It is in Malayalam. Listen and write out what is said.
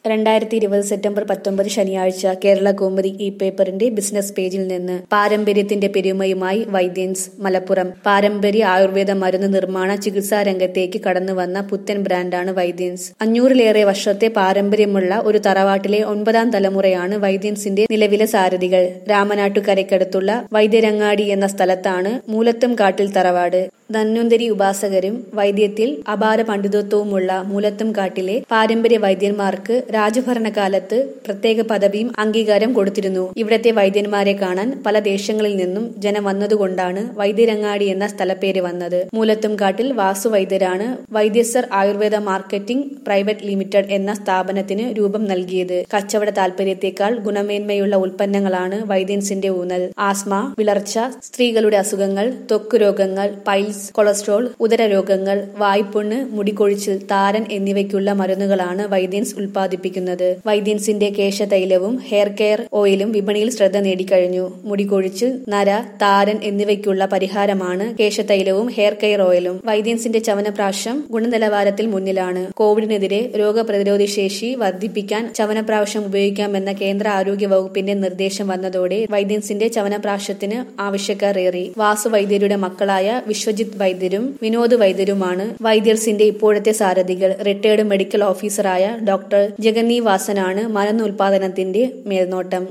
രണ്ടായിരത്തി ഇരുപത് സെപ്റ്റംബർ പത്തൊമ്പത് ശനിയാഴ്ച കേരള കൗമുദി ഈ പേപ്പറിന്റെ ബിസിനസ് പേജിൽ നിന്ന് പാരമ്പര്യത്തിന്റെ പെരുമയുമായി വൈദ്യൻസ് മലപ്പുറം പാരമ്പര്യ ആയുർവേദ മരുന്ന് നിർമ്മാണ ചികിത്സാ രംഗത്തേക്ക് കടന്നുവന്ന പുത്തൻ ബ്രാൻഡാണ് വൈദ്യൻസ് അഞ്ഞൂറിലേറെ വർഷത്തെ പാരമ്പര്യമുള്ള ഒരു തറവാട്ടിലെ ഒൻപതാം തലമുറയാണ് വൈദ്യൻസിന്റെ നിലവിലെ സാരഥികൾ രാമനാട്ടുകരയ്ക്കടുത്തുള്ള വൈദ്യരങ്ങാടി എന്ന സ്ഥലത്താണ് മൂലത്തും കാട്ടിൽ തറവാട് ധന്വന്തരി ഉപാസകരും വൈദ്യത്തിൽ അപാര പണ്ഡിതത്വവുമുള്ള മൂലത്തും കാട്ടിലെ പാരമ്പര്യ വൈദ്യന്മാർക്ക് രാജഭരണകാലത്ത് പ്രത്യേക പദവിയും അംഗീകാരം കൊടുത്തിരുന്നു ഇവിടത്തെ വൈദ്യന്മാരെ കാണാൻ പല ദേശങ്ങളിൽ നിന്നും ജനം വന്നതുകൊണ്ടാണ് വൈദ്യരങ്ങാടി എന്ന സ്ഥലപ്പേര് വന്നത് മൂലത്തും കാട്ടിൽ വാസു വൈദ്യരാണ് Vaidyasar Ayurveda marketing private limited എന്ന സ്ഥാപനത്തിന് രൂപം നൽകിയത് കച്ചവട താൽപര്യത്തെക്കാൾ ഗുണമേന്മയുള്ള ഉൽപ്പന്നങ്ങളാണ് വൈദ്യൻസിന്റെ ഊന്നൽ ആസ്മ വിളർച്ച സ്ത്രീകളുടെ അസുഖങ്ങൾ ത്വക്ക് രോഗങ്ങൾ പൈൽസ് കൊളസ്ട്രോൾ ഉദരരോഗങ്ങൾ വായ്പുണ്ണ് മുടികൊഴിച്ചിൽ താരൻ എന്നിവയ്ക്കുള്ള മരുന്നുകളാണ് വൈദ്യൻസ് ഉൽപ്പാദിപ്പിക്കുന്നത് വൈദ്യൻസിന്റെ കേശതൈലവും ഹെയർ കെയർ ഓയിലും വിപണിയിൽ ശ്രദ്ധ നേടിക്കഴിഞ്ഞു മുടികൊഴിച്ചിൽ നര താരൻ എന്നിവയ്ക്കുള്ള പരിഹാരമാണ് കേശതൈലവും ഹെയർ കെയർ ഓയിലും വൈദ്യൻസിന്റെ ചവനപ്രാശം ഗുണനിലവാരത്തിൽ മുന്നിലാണ് കോവിഡിനെതിരെ രോഗപ്രതിരോധ ശേഷി വർദ്ധിപ്പിക്കാൻ ചവനപ്രാവശ്യം ഉപയോഗിക്കാമെന്ന കേന്ദ്ര ആരോഗ്യ വകുപ്പിന്റെ നിർദ്ദേശം വന്നതോടെ വൈദ്യൻസിന്റെ ചവനപ്രാശത്തിന് ആവശ്യക്കാർ ഏറി വാസു വൈദ്യരുടെ മക്കളായ വിശ്വജിത് വൈദ്യരും വിനോദ് വൈദ്യരുമാണ് വൈദ്യർസിന്റെ ഇപ്പോഴത്തെ സാരഥികൾ റിട്ടയർഡ് മെഡിക്കൽ ഓഫീസറായ ഡോക്ടർ ജഗന്നീവാസനാണ് മരുന്ന് ഉൽപാദനത്തിന്റെ മേൽനോട്ടം